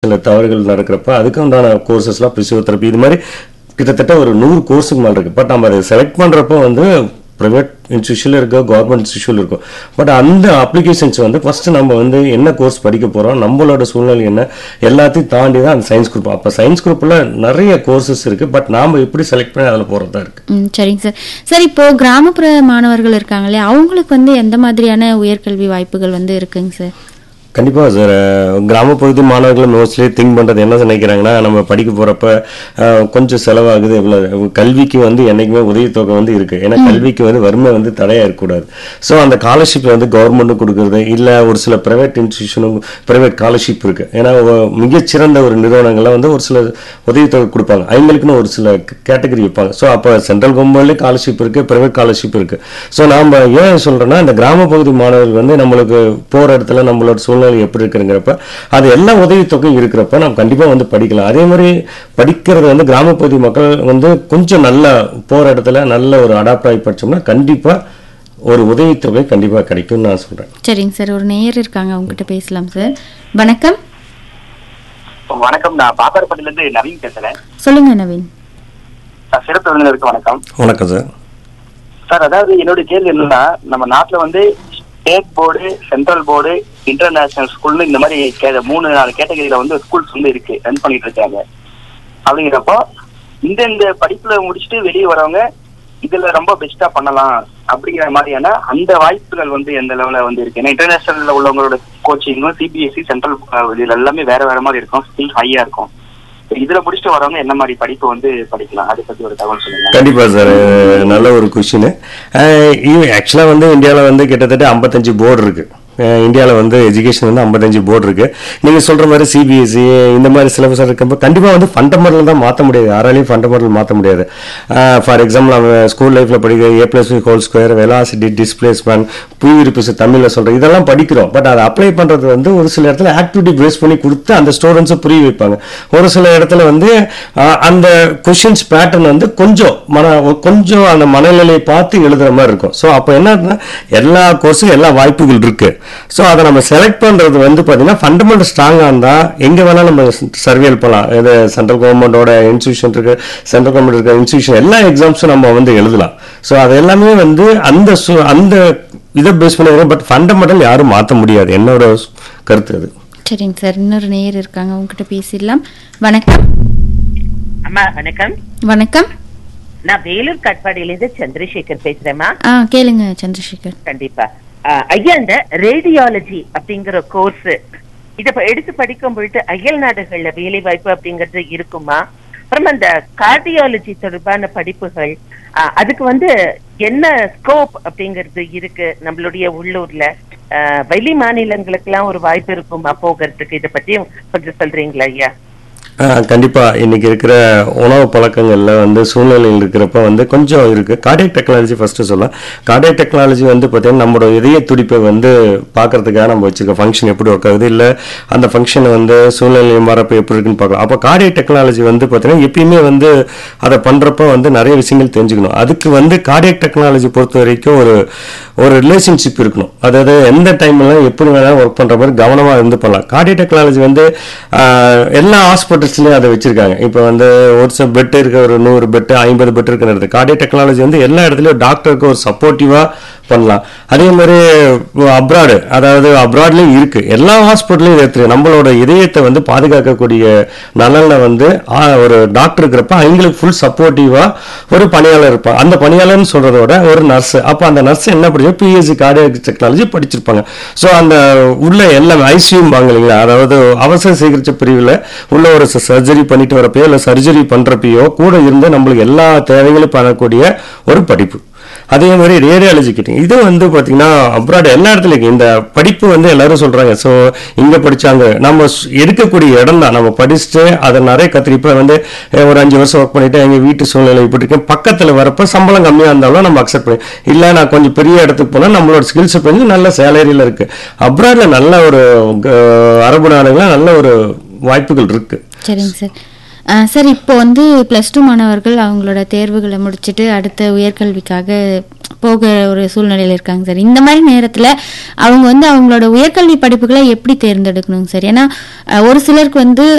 சில தவறுகள் நடக்கிறப்ப அதுக்கு உண்டான கோர்சஸ்லாம் பிசியோதெரப்பி இது மாதிரி கிட்டத்தட்ட ஒரு நூறு கோர்ஸுக்கு மேலே இருக்குது பட் நம்ம அதை செலக்ட் பண்ணுறப்போ வந்து ப்ரைவேட் இன்ஸ்டியூஷனில் இருக்கும் கவர்மெண்ட் இன்ஸ்டியூஷனில் இருக்கும் பட் அந்த அப்ளிகேஷன்ஸ் வந்து ஃபஸ்ட்டு நம்ம வந்து என்ன கோர்ஸ் படிக்க போகிறோம் நம்மளோட சூழ்நிலை என்ன எல்லாத்தையும் தாண்டி தான் அந்த சயின்ஸ் குரூப் அப்போ சயின்ஸ் குரூப்பில் நிறைய கோர்சஸ் இருக்குது பட் நாம் எப்படி செலக்ட் பண்ணி அதில் போகிறது தான் இருக்குது ம் சரிங்க சார் சார் இப்போ கிராமப்புற மாணவர்கள் இருக்காங்க இல்லையா அவங்களுக்கு வந்து எந்த மாதிரியான உயர்கல்வி வாய்ப்புகள் வந்து இருக்குங்க சார் கண்டிப்பாக சார் கிராமப்பகுதி மாணவர்கள் மோஸ்ட்லி திங்க் பண்ணுறது என்ன நினைக்கிறாங்கன்னா நம்ம படிக்க போகிறப்ப கொஞ்சம் செலவாகுது இவ்வளோ கல்விக்கு வந்து என்றைக்குமே உதவித்தொகை வந்து இருக்குது ஏன்னா கல்விக்கு வந்து வறுமை வந்து தடையாக இருக்கக்கூடாது ஸோ அந்த ஸ்காலர்ஷிப் வந்து கவர்மெண்ட்டும் கொடுக்குறது இல்லை ஒரு சில ப்ரைவேட் இன்ஸ்டியூஷனும் ப்ரைவேட் ஸ்காலர்ஷிப் இருக்குது ஏன்னா ஒ- மிகச்சிறந்த ஒரு நிறுவனங்கள்லாம் வந்து ஒரு சில உதவித்தொகை கொடுப்பாங்க அவங்களுக்குன்னு ஒரு சில கேட்டகரி வைப்பாங்க ஸோ அப்போ சென்ட்ரல் கவர்மெண்ட்லேயும் ஸ்காலர்ஷிப் இருக்குது ப்ரைவேட் ஸ்காலர்ஷிப் இருக்குது ஸோ நாம் ஏன் சொல்கிறேன்னா இந்த கிராமப்பகுதி மாணவர்கள் வந்து நம்மளுக்கு போகிற இடத்துல நம்மளோட சூழ்நிலை எப்படி இருக்குங்கிறப்ப அது எல்லா உதவித்தொகையும் இருக்கிறப்ப நம்ம கண்டிப்பாக வந்து படிக்கலாம் அதே மாதிரி படிக்கிறது வந்து கிராமப்பகுதி மக்கள் வந்து கொஞ்சம் நல்லா போகிற இடத்துல நல்ல ஒரு அடாப்ட் ஆகி படிச்சோம்னா கண்டிப்பாக ஒரு உதவித்தொகை கண்டிப்பாக கிடைக்கும்னு நான் சொல்கிறேன் சரிங்க சார் ஒரு நேயர் இருக்காங்க அவங்ககிட்ட பேசலாம் சார் வணக்கம் வணக்கம் நான் பாப்பாரப்பட்டில இருந்து நவீன் பேசுறேன் சொல்லுங்க நவீன் சார், சிறப்பு விருந்தினருக்கு வணக்கம் வணக்கம் சார் சார் அதாவது என்னோட கேள்வி என்னன்னா நம்ம நாட்டுல வந்து state board central board international ஸ்கூல்னு இந்த மாதிரி கே- மூணு நாலு கேட்டகரியில வந்து ஸ்கூல்ஸ் வந்து இருக்கு ரன் பண்ணிட்டு இருக்காங்க அப்படிங்கிறப்போ இந்த இந்த படிப்புல முடிச்சுட்டு வெளியே வரவங்க இதுல ரொம்ப பெஸ்டா பண்ணலாம் அப்படிங்கிற மாதிரியான அந்த வாய்ப்புகள் வந்து எந்த லெவல்ல வந்து இருக்கு ஏன்னா இன்டர்நேஷனல்ல உள்ளவங்களோட கோச்சிங்கும் சிபிஎஸ்சி சென்ட்ரல் இதுல எல்லாமே வேற வேற மாதிரி இருக்கும் ஸ்கில் ஹையா இருக்கும் இதுல முடிச்சுட்டு வரவங்க என்ன மாதிரி படிப்பு வந்து படிக்கலாம் அதை பத்தி ஒரு தகவல் சொல்லுங்க கண்டிப்பா சார் நல்ல ஒரு கொஷின் ஆக்சுவலாக வந்து இந்தியாவில் வந்து கிட்டத்தட்ட ஐம்பத்தஞ்சு போர்டு இருக்கு இந்தியாவில் வந்து எஜுகேஷன் வந்து ஐம்பத்தஞ்சு போர்டு இருக்கு நீங்கள் சொல்ற மாதிரி சிபிஎஸ்சி இந்த மாதிரி சிலபஸ் இருக்கப்போ கண்டிப்பாக வந்து ஃபண்டமெண்டல் தான் மாற்ற முடியாது யாராலையும் ஃபண்டமெண்டல் மாற்ற முடியாது ஃபார் எக்ஸாம்பிள் அவன் ஸ்கூல் லைஃப்பில் படிக்கிற A plus whole square velocity displacement புவியிருப்பு தமிழில் சொல்கிறோம் இதெல்லாம் படிக்கிறோம் பட் அதை அப்ளை பண்ணுறது வந்து ஒரு சில இடத்துல ஆக்டிவிட்டி பேஸ் பண்ணி கொடுத்து அந்த ஸ்டூடெண்ட்ஸை புரிய வைப்பாங்க ஒரு சில இடத்துல வந்து ஆஹ், அந்த கொஷின்ஸ் பேட்டர்ன் வந்து கொஞ்சம் மன கொஞ்சம் அந்த மனநிலையை பார்த்து எழுதுற மாதிரி இருக்கும் ஸோ அப்போ என்னன்னா எல்லா கோர்ஸும் எல்லா வாய்ப்புகள் இருக்கு ஸோ அதை நம்ம செலக்ட் பண்றது வந்து பார்த்தீங்கன்னா ஃபண்டமெண்டல் ஸ்ட்ராங்காக இருந்தால் எங்கே வேணாலும் நம்ம சர்வியல் பண்ணலாம் இது சென்ட்ரல் கவர்மெண்டோட இன்ஸ்டியூஷன் இருக்கு சென்ட்ரல் கவர்மெண்ட் இருக்க இன்ஸ்டியூஷன் எல்லா எக்ஸாம்ஸும் நம்ம வந்து எழுதலாம் ஸோ அது எல்லாமே வந்து அந்த சு- அந்த இதை பேஸ் பண்ணி வரும் பட் ஃபண்டமெண்டல் யாரும் மாற்ற முடியாது என்னோட கருத்து அது சரிங்க சார் இன்னொரு நேயர் இருக்காங்க அவங்ககிட்ட பேசிடலாம் வணக்கம் அம்மா வணக்கம் வணக்கம் நான் வேலூர் கட்பாடியிலிருந்து சந்திரசேகர் பேசுறேம்மா ஆ கேளுங்க சந்திரசேகர் கண்டிப்பா ஆஹ் ஐயா இந்த ரேடியாலஜி அப்படிங்கிற கோர்ஸ் இத ப- எடுத்து படிக்கும் பொழுது அயல் நாடுகள்ல வேலை வாய்ப்பு அப்படிங்கிறது இருக்குமா அப்புறம் அந்த கார்டியாலஜி தொடர்பான படிப்புகள் ஆஹ் அதுக்கு வந்து என்ன ஸ்கோப் அப்படிங்கிறது இருக்கு நம்மளுடைய உள்ளூர்ல ஆஹ் வெளி மாநிலங்களுக்கெல்லாம் ஒரு வாய்ப்பு இருக்குமா போகிறதுக்கு இத பத்தி கொஞ்சம் சொல்றீங்களா ஐயா ஆ, கண்டிப்பா இன்னைக்கு இருக்கிற உணவு பழக்கங்கள்ல வந்து சூழ்நிலையில் இருக்கிறப்ப வந்து கொஞ்சம் இருக்கு கார்டியக் டெக்னாலஜி ஃபர்ஸ்ட் சொல்லலாம் கார்டியக் டெக்னாலஜி வந்து பார்த்தீங்கன்னா நம்மளோட இதய துடிப்பை வந்து பார்க்கறதுக்காக நம்ம வச்சிருக்க ஃபங்க்ஷன் எப்படி ஒர்க் ஆகுது இல்லை அந்த ஃபங்க்ஷன் வந்து சூழ்நிலை மாறப்ப எப்படி இருக்குன்னு பார்க்கலாம் அப்போ கார்டியக் டெக்னாலஜி வந்து பார்த்தீங்கன்னா எப்பயுமே வந்து அதை பண்றப்ப வந்து நிறைய விஷயங்கள் தெரிஞ்சுக்கணும் அதுக்கு வந்து கார்டியக் டெக்னாலஜி பொறுத்த வரைக்கும் ஒரு ஒரு ரிலேஷன்ஷிப் இருக்கணும் அதாவது எந்த டைம்ல எப்படி வேணாலும் ஒர்க் பண்ற மாதிரி கவனமா இருந்து பண்ணலாம் கார்டியக் டெக்னாலஜி வந்து ஆஹ், எல்லா ஹாஸ்பிட்டல்ஸ்லயும் அதை வச்சிருக்காங்க இப்போ வந்து ஒரு சில பெட் இருக்க ஒரு நூறு பெட் ஐம்பது பெட் இருக்கிறது கார்டியக் டெக்னாலஜி வந்து எல்லா இடத்துலயும் டாக்டருக்கு ஒரு சப்போர்ட்டிவா பண்ணலாம் அதே மாதிரி அப்ராடு அதாவது அப்ராட்லயும் இருக்கு எல்லா ஹாஸ்பிட்டலையும் இருக்கு நம்மளோட இதயத்தை வந்து பாதுகாக்கக்கூடிய நலன்ல வந்து ஆ, ஒரு டாக்டர் இருக்கிறப்ப அவங்களுக்கு ஃபுல் சப்போர்ட்டிவா ஒரு பணியாளர் இருப்பாங்க அந்த பணியாளர்னு சொல்றத விட ஒரு நர்ஸ் அப்ப அந்த நர்ஸ் என்ன படிச்சு பிஎஸ்சி கார்டியாக் டெக்னாலஜி படிச்சிருப்பாங்க ஸோ அந்த உள்ள எல்லாம் ஐசியூம் வாங்க இல்லைங்களா அதாவது அவசர சிகிச்சை பிரிவில் உள்ள ஒரு சர்ஜரி பண்ணிட்டு வரப்பயோ இல்லை சர்ஜரி பண்றப்பயோ கூட இருந்து நம்மளுக்கு எல்லா தேவைகளும் பண்ணக்கூடிய ஒரு படிப்பு அதே மாதிரி ரேடியாலஜி கிட்டிங் இது வந்து பார்த்தீங்கன்னா அப்ராட் எல்லா இடத்துலையும் இருக்கு. இந்த படிப்பு வந்து எல்லாரும் சொல்றாங்க ஸோ இங்க படிச்சாங்க நம்ம ஸ்- எடுக்கக்கூடிய இடம் தான் நம்ம படிச்சுட்டு அதை நிறைய கத்திரிப்ப வந்து அஹ், ஒரு அஞ்சு வருஷம் ஒர்க் பண்ணிட்டு எங்க வீட்டு சூழ்நிலை இப்படி இருக்கேன் பக்கத்துல வரப்ப சம்பளம் கம்மியா இருந்தாலும் நம்ம அக்செப்ட் பண்ணி இல்ல நான் கொஞ்சம் பெரிய இடத்துக்கு போனா நம்மளோட ஸ்கில்ஸ் கொஞ்சம் நல்ல சேலரியில இருக்கு அப்ராட்ல நல்ல ஒரு அஹ், அரபு நாடுகள்ல நல்ல ஒரு வாய்ப்புகள் இருக்கு சரிங்க சார் ஆ, சார் இப்போ வந்து ப்ளஸ் டூ மாணவர்கள் அவங்களோட தேர்வுகளை முடிச்சுட்டு அடுத்த உயர்கல்விக்காக போக ஒரு சூழ்நிலையில் இருக்காங்க சார் இந்த மாதிரி நேரத்தில் அவங்க வந்து அவங்களோட உயர்கல்வி படிப்புகளை எப்படி தேர்ந்தெடுக்கணும் சார் ஏன்னா அஹ், ஒரு சிலருக்கு வந்து